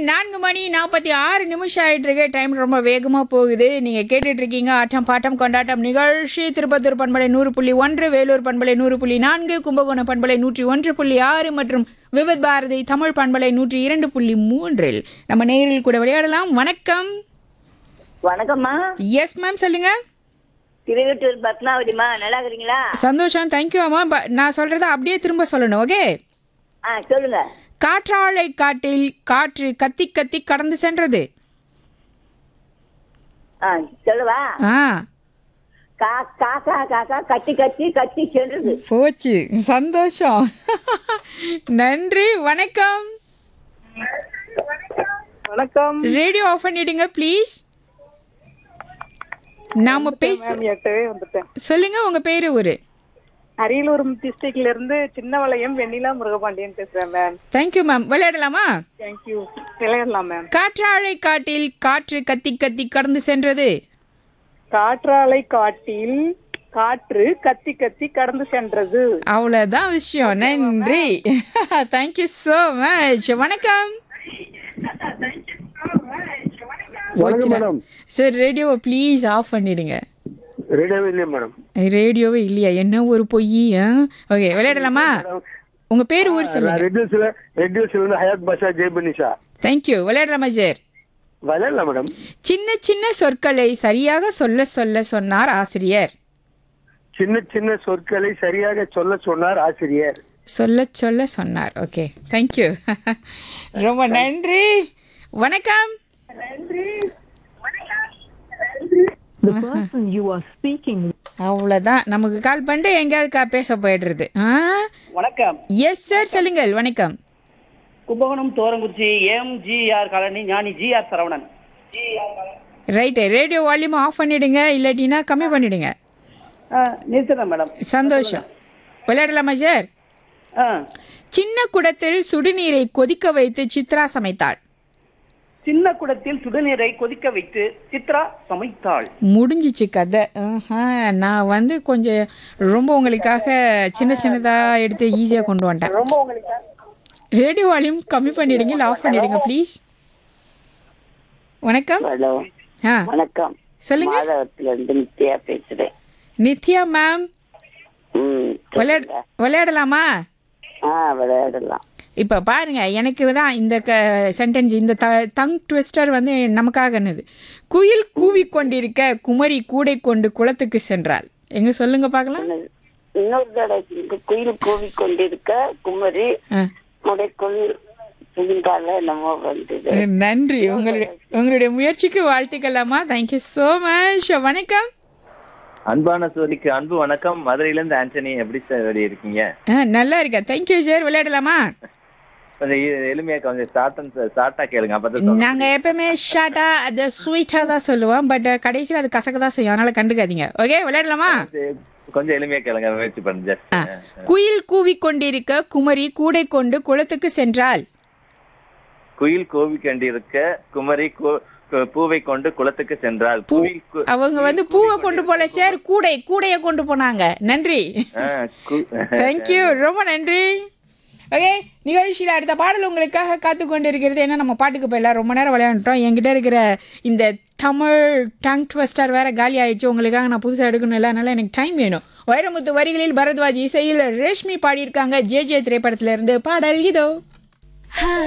நான்கு மணி நாற்பத்தி ஆறு நிமிஷம் ஆயிட்டு இருக்கு டைம் ரொம்ப வேகமாக போகுது நீங்கள் கேட்டுட்டு இருக்கீங்க ஆட்டம் பாட்டம் கொண்டாட்டம் நிகழ்ச்சி திருப்பத்தூர் பண்பலை நூறு புள்ளி ஒன்று வேலூர் பண்பலை நூறு புள்ளி நான்கு கும்பகோணம் பண்பலை நூற்றி ஒன்று புள்ளி ஆறு மற்றும் விவித் பாரதி தமிழ் பண்பலை நூற்றி இரண்டு புள்ளி மூன்றில் நம்ம நேரில் கூட விளையாடலாம் வணக்கம் வணக்கம்மா எஸ் மேம் சொல்லுங்க திருவட்டூர் பத்மாவதிமா நல்லா இருக்கிறீங்களா சந்தோஷம் தேங்க்யூ அம்மா ப- நான் சொல்கிறத அப்படியே திரும்ப சொல்லணும் ஓகே ஆ சொல்லுங்க காற்றாழை காட்டில் காற்று கத்தி கத்தி கடந்து சென்றது ஆ சொல்லவா ஆ கா காக்கா காக்கா கத்தி கத்தி கத்தி சென்றது போச்சு சந்தோஷம் நன்றி வணக்கம் வணக்கம் ரேடியோ ஆஃப் பண்ணிடுங்க ப்ளீஸ் நாம பேச மேம் எட்டவே வந்துட்டேன் சொல்லுங்க உங்க பேரு ஊரு அரியலூர் டிஸ்ட்ரிக்ட்ல இருந்து சின்னவளையம் வெண்ணிலா முருகபாண்டியன் பேசுறேன் மேம் தேங்க்யூ மேம் விளையாடலாமா தேங்க்யூ விளையாடலாம் மேம் காற்றாழை காட்டில் காற்று கத்தி கத்தி கடந்து சென்றது காற்றாலை காட்டில் காற்று கத்தி கத்தி கடந்து சென்றது அவ்வளோதான் விஷயம் நன்றி தேங்க்யூ ஸோ மச் வணக்கம் வணக்கம் மேடம் சார் ரேடியோவை ப்ளீஸ் ஆஃப் பண்ணிடுங்க ரேடியோவே இல்லையா மேடம் ரேடியோவே இல்லையா என்ன ஒரு பொய் ஓகே விளையாடலாமா உங்க பேர் ஊர் சொல்லுங்க ரெட்யூஸ்ல ரெட்யூஸ்ல இருந்து ஹயாத் பாஷா ஜெய்பனிஷா தேங்க்யூ விளையாடலாமா சார் விளையாடல மேடம் சின்ன சின்ன சொற்களை சரியாக சொல்ல சொல்ல சொன்னார் ஆசிரியர் சின்ன சின்ன சொற்களை சரியாக சொல்ல சொன்னார் ஆசிரியர் சொல்ல சொல்ல சொன்னார் ஓகே தேங்க்யூ ரொம்ப நன்றி வணக்கம் The person you are speaking அவ்வளோதான் நமக்கு கால் பண்ணிட்டு எங்கேயாவது கா பேச போயிடுறது ஆ வணக்கம் எஸ் சார் சொல்லுங்கள் வணக்கம் Kumbakonam Thorankurichi MGR colony Gnani GR Saravanan right radio volume off பண்ணிடுங்க இல்லாட்டினா கம்மி பண்ணிடுங்க ஆ, நிறுத்துறேன் மேடம் சந்தோஷம் விளையாடலாமா சார் ஆ சின்ன குடத்தில் சுடுநீரை கொதிக்க வைத்து சித்ரா சமைத்தாள் சின்ன குடத்தில் சுடுநீரை கொதிக்க வைத்து சித்ரா சமைத்தாள் முடிஞ்சிச்சு கதை ஆஹா, நான் வந்து கொஞ்சம் ரொம்ப உங்களுக்காக சின்ன சின்னதாக எடுத்து ஈஸியாக கொண்டு வந்துட்டேன் ரேடியோ வால்யூம் கம்மி பண்ணிடுங்க இல்லை ஆஃப் பண்ணிடுங்க ப்ளீஸ் வணக்கம் ஹலோ ஆ வணக்கம் சொல்லுங்க மாதவத்துல இருந்து நித்யா பேசுறேன் நித்யா மேம் ம் விளையாட விளையாடலாமா ஆ விளையாடலாம் இப்போ பாருங்க எனக்கு தான் இந்த க சென்டென்ஸ் இந்த த டங் ட்விஸ்டர் வந்து நமக்காகனது குயில் கூவி கொண்டிருக்க குமரி கூடை கொண்டு குளத்துக்கு சென்றாள் எங்க சொல்லுங்க பார்க்கலாம் இன்னொரு தடவை இந்த குயில் கூவி கொண்டிருக்க குமரி ஆ. முடைக்குள் புதிங்கால நம்ம வந்தது நன்றி உங்களுடைய உங்களுடைய முயற்சிக்கு வாழ்த்துக்கலாமா தேங்க்யூ ஸோ மச் வணக்கம் அன்பான சோதிக்கு அன்பு வணக்கம் மதுரையில இருந்து ஆண்டனி எப்படி சார் வெளியே இருக்கீங்க ஆ, நல்லா இருக்கேன் தேங்க்யூ சார் விளையாடலாமா கொஞ்சம் எ- எளிமையா கொஞ்சம் ஷார்ட் ஷார்ட்டா கேளுங்க அப்பதான் நாங்க எப்பவுமே ஷார்ட்டா அது ஸ்வீட்டா தான் சொல்லுவோம் பட் கடைசியில் அது கசக்க தான் செய்யும் அதனால கண்டுக்காதீங்க ஓகே விளையாடலாமா கொஞ்சம் எளிமையா கேளுங்க முயற்சி பண்ணுங்க ஆ. குயில் கூவி கொண்டிருக்க குமரி கூடை கொண்டு குளத்துக்கு சென்றாள் குயில் கோவி கண்டிருக்க குமரி கு- கு- பூவை கொண்டு குளத்துக்கு சென்றாள் குயில் கு- அவங்க வந்து பூவை கொண்டு போல சார் கூடை கூடைய கொண்டு போனாங்க நன்றி ஆ, கு- தேங்க்யூ ரொம்ப நன்றி ஓகே நிகழ்ச்சியில் அடுத்த பாடல் உங்களுக்காக காத்து கொண்டு இருக்கிறது ஏன்னா நம்ம பாட்டுக்கு போயிடலாம் ரொம்ப நேரம் விளையாண்டுட்டோம் என்கிட்ட இருக்கிற இந்த தமிழ் டங் ட்வஸ்டர் வேற காலி ஆயிடுச்சு உங்களுக்காக நான் புதுசாக எடுக்கணும் இல்லை அதனால எனக்கு டைம் வேணும் வைரமுத்து வரிகளில் பரத்வாஜ் இசையில் ரேஷ்மி பாடியிருக்காங்க ஜே ஜே திரைப்படத்துல இருந்து பாடல் இதோ